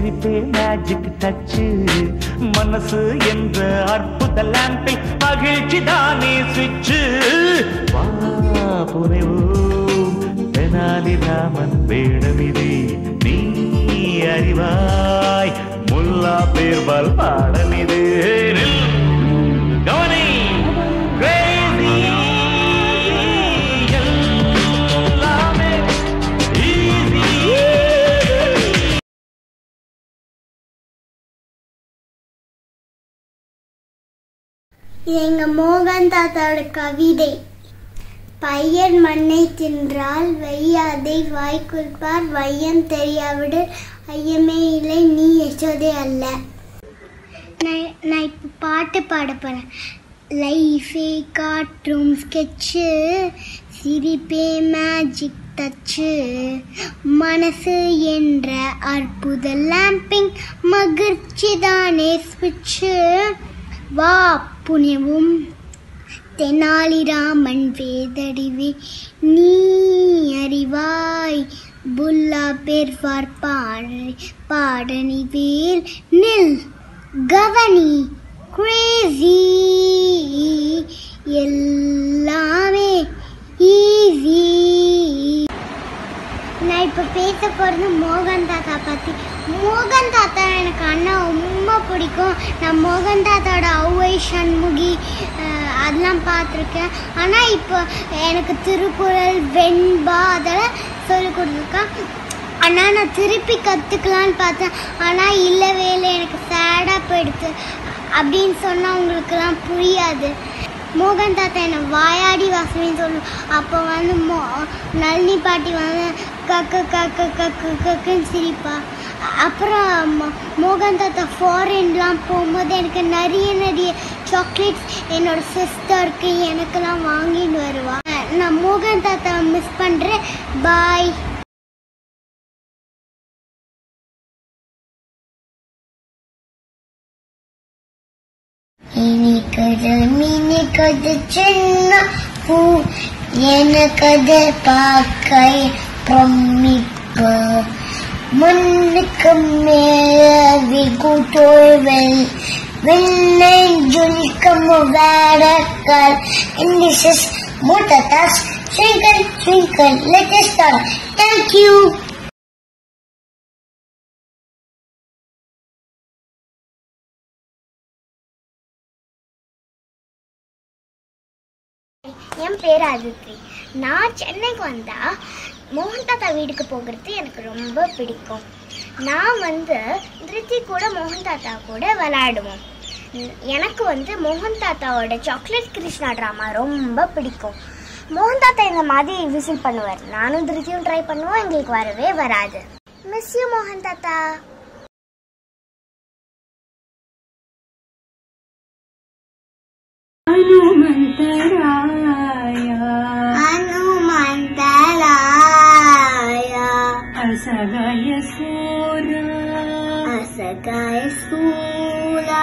சிரிப்பே magic Dutch மனசு என்ற அற்புத லாம்பில் மகிழ்ச்சி தானே சுவிட்சு வா புனைவோம் தெனாலி ராமன் வேடமிதை நீ அறிவாய் முல்லா பேர்பால் பாடமிது கவனி crazy எல்லாமே easy இது எங்க மோகன் தாத்தாவோட கவிதை பையன் மண்ணை தின்றால் வையாதை வாய் குளிப்பார் வையம் தெரியாவிடு ஐயமே இல்லை நீ யசோதே அல்ல நான் நான் இப்போ பாட்டு பாட போகிறேன் லைஃபே காற்றும் ஸ்கெட்சு சிரிப்பே மேஜிக் டச்சு மனசு என்ற அற்புத லாம்பிங் மகிழ்ச்சி தானே ஸ்விட்சு வா புனிவும் தெனாலிராமன் வேதடிவே நீ அறிவாய் புல்லா பேர்வார் பாட பாடனி வேல் நில் கவனி கிரேசி எல்லாமே ஈஸி நான் இப்போ பேச போகிறது மோகன் தாத்தா பற்றி மோகன் தாத்தா எனக்கு அண்ணா ரொம்ப பிடிக்கும் நான் மோகன் தாத்தாவோட ஔவை சண்முகி அஹ், அதெல்லாம் பார்த்துருக்கேன் ஆனால் இப்போ எனக்கு திருக்குறள் வெண்பா அதெல்லாம் சொல்லி கொடுத்துருக்கான் ஆனால் நான் திருப்பி கற்றுக்கலான்னு பார்த்தேன் ஆனால் இல்லவே இல்லை எனக்கு சேடாக போயிடுச்சு அப்படின்னு சொன்னால் உங்களுக்கெல்லாம் புரியாது மோகன் தாத்தா என்னை வாயாடி வாசனைன்னு சொல்லும் அப்போ வந்து மோ நளினி பாட்டி வந்து கக்கு கக்கு கக்கு கக்குன்னு சிரிப்பா அப்புறம் மோ- மோகன் தாத்தா ஃபாரின்லாம் போகும்போது எனக்கு நிறைய நிறைய சாக்லேட்ஸ் என்னோட சிஸ்டருக்கு எனக்கெல்லாம் வாங்கிட்டு வருவா நான் மோகன் தாத்தா மிஸ் பண்ணுறேன் பாய் இனிக்கது மினிக்கது சின்ன பூ எனக்கது பார்க்க பிரமிப்பு முன்னுக்கு மேவிகு தோல்வெல் விண்ணை ஜொலிக்கும் வேடக்கால் and this is Mutatas Twinkle Twinkle Little Star Thank you என் பேர் அதித்தி நான் சென்னைக்கு வந்தா மோகன் தாத்தா வீட்டுக்கு போகிறது எனக்கு ரொம்ப பிடிக்கும் நான் வந்து திருத்தி கூட மோகன் தாத்தா கூட விளையாடுவோம் உம், எனக்கு வந்து மோகன் தாத்தாவோட சாக்லேட் கிருஷ்ணா ட்ராமா ரொம்ப பிடிக்கும் மோகன் தாத்தா இந்த மாதிரி விசில் பண்ணுவார் நானும் திருத்தியும் ட்ரை பண்ணுவோம் எங்களுக்கு வரவே வராது மிஸ் யூ மோகன் தாத்தா ஹனுமந்தராயா அசகாய சூரா அசகாய சூலா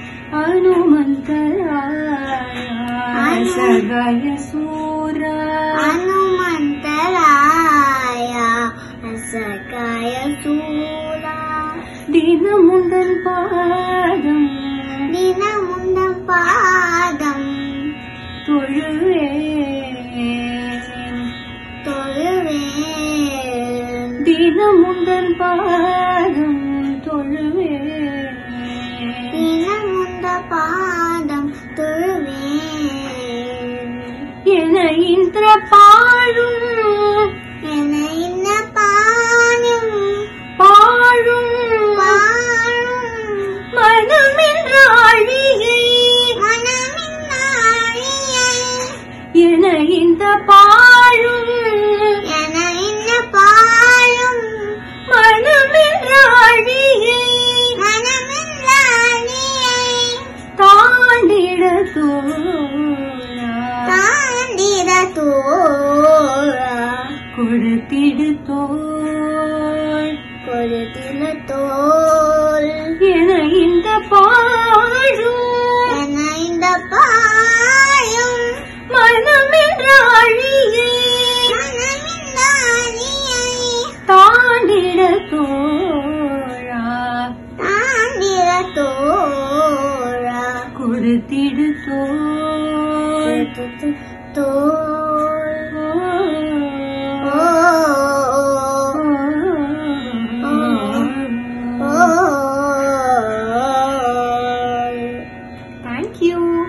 ஹனுமந்தராய அசகாய சூரா ஹனுமந்தராயா அசகாய சூலா தினமுண்டன் பாதம் தினமுண்ட பாதம் தொழுவேன் தொழுவேன் தினமுண்டன் பாதம் தொழுவேன் தினமுண்ட பாதம் தொழுவேன் என இந்திர பாழும் என இன்ன பாயும் பாழும் பாழும் மனமென்ற அழிகை மனமின்னாழியை என இந்த பாழும் என இன்ன பாயும் மனமென்ற அழிகை மனமின்னாழியை தாண்டிட தோழா தாண்டிட தோழா கொடுத்திடு தோள் கொடுத்தின தோல் என இந்த பாழும் என இந்த பாயும் மனமென்ற அழிகை மனமின்னாழியை தாண்டிட தோழா கொடுத்திடு தோள் Thank you.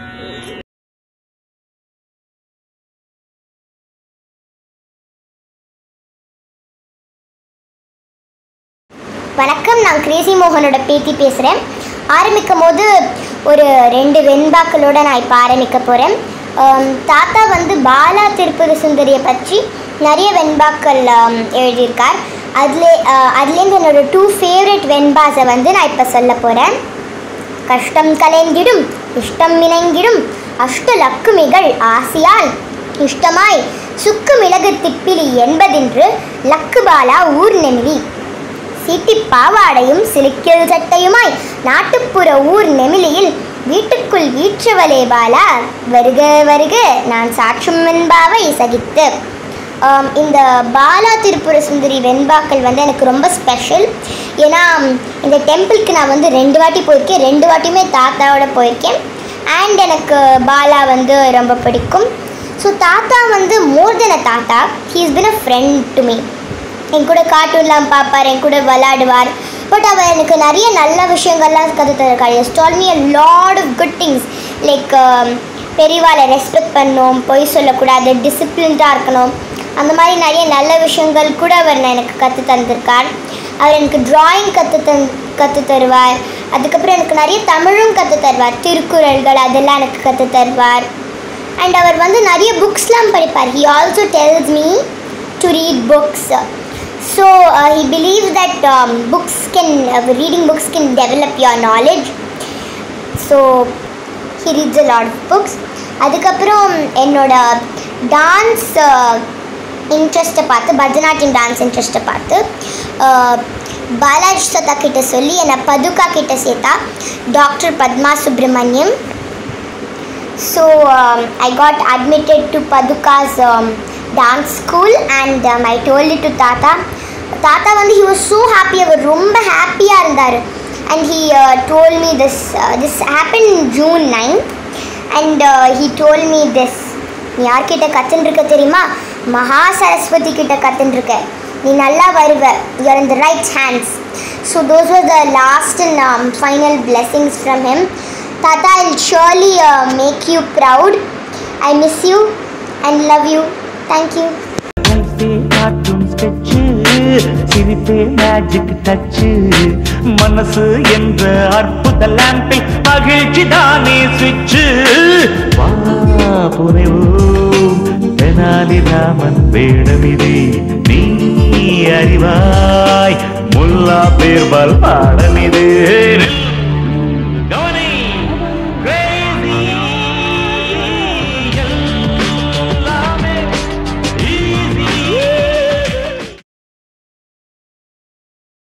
வணக்கம் நான் கிரேசி மோகனோட பேத்தி பேசுகிறேன் ஆரம்பிக்கும் போது ஒரு ரெண்டு வெண்பாக்களோட நான் இப்போ ஆரம்பிக்க போகிறேன் தாத்தா வந்து பாலா திருப்புர சுந்தரியை பற்றி நிறைய வெண்பாக்கள் ஆம், எழுதியிருக்கார் அதிலே அதுலேருந்து என்னோட டூ ஃபேவரட் வெண்பாஸை வந்து நான் இப்போ சொல்ல போகிறேன் கஷ்டம் கலைந்திடும் இஷ்டம் இணைந்திடும் அஷ்ட லக்குமிகள் ஆசியால் இஷ்டமாய் சுக்கு மிளகு திப்பிலி என்பதென்று லக்குபாலா ஊர் நெமிலி சீட்டி பாவாடையும் சிலுக்கில் சட்டையுமாய் நாட்டுப்புற ஊர் நெமிலியில் வீட்டுக்குள் வீற்றவளே பாலா வருக வருக நான் சாற்றும் வெண்பாவை சகித்து ஆம், இந்த பாலா திருப்புர சுந்தரி வெண்பாக்கள் வந்து எனக்கு ரொம்ப ஸ்பெஷல் ஏன்னா ம், இந்த டெம்பிளுக்கு நான் வந்து ரெண்டு வாட்டி போயிருக்கேன் ரெண்டு வாட்டியுமே தாத்தாவோட போயிருக்கேன் அண்ட் எனக்கு பாலா வந்து ரொம்ப பிடிக்கும் ஸோ தாத்தா வந்து மோர் than a thatha he's been a friend to me என் கூட கார்ட்டூன்லாம் பார்ப்பார் என் கூட விளாடுவார் பட் அவர் எனக்கு நிறைய நல்ல விஷயங்கள்லாம் கற்று தருக்கார் has taught me a lot of good things like பெரியவாளை ரெஸ்பெக்ட் பண்ணணும் பொய் சொல்லக்கூடாது டிசிப்ளின்டாக இருக்கணும் அந்த மாதிரி நிறைய நல்ல விஷயங்கள் கூட அவர் நான் எனக்கு கற்று தந்திருக்கார் அவர் எனக்கு டிராயிங் கற்று தந் கற்று தருவார் அதுக்கப்புறம் எனக்கு நிறைய தமிழும் கற்று தருவார் திருக்குறள்கள் அதெல்லாம் எனக்கு கற்று தருவார் அண்ட் அவர் வந்து நிறைய புக்ஸ்லாம் படிப்பார் he also tells me to read books so he believe that books can reading books can develop your knowledge so he reads a lot of books அதுக்கப்புறம் என்னோட டான்ஸ் இன்ட்ரெஸ்ட்டை பார்த்து பரதநாட்டியம் டான்ஸ் இன்ட்ரெஸ்ட்டை பார்த்து அஹ், பாலாஜி சத்தா கிட்ட சொல்லி என்னை பதுக்கா கிட்ட சேர்த்தா doctor Padma Subramaniam So um, I got admitted to Paduka's um, dance school and um, I told it to Tata. Tata வந்து he was so happy அவர் ரொம்ப ஹாப்பியாக இருந்தார் and he uh, told me this uh, this happened June 9 and uh, he told me this நீ யார்கிட்ட கற்றுன்ருக்க தெரியுமா மகா சரஸ்வதி கிட்ட கற்றுன்ருக்க நீ நல்லா வருவ you're in the right hands so those were the last and um, final blessings from him Tata, I'll surely uh, make you proud. I miss you and love you. Thank you. லைஃபே காட்டும் sketch சிரிப்பே magic Dutch மனசு என்ற அற்புத லேம்பில் மகிழ்ச்சி தானே சுவிட்சு வா புனைவோம் தெனாலி ராமன் வேடமிதி நீ அறிவாய் முல்லா பேர்பால் பாடமிது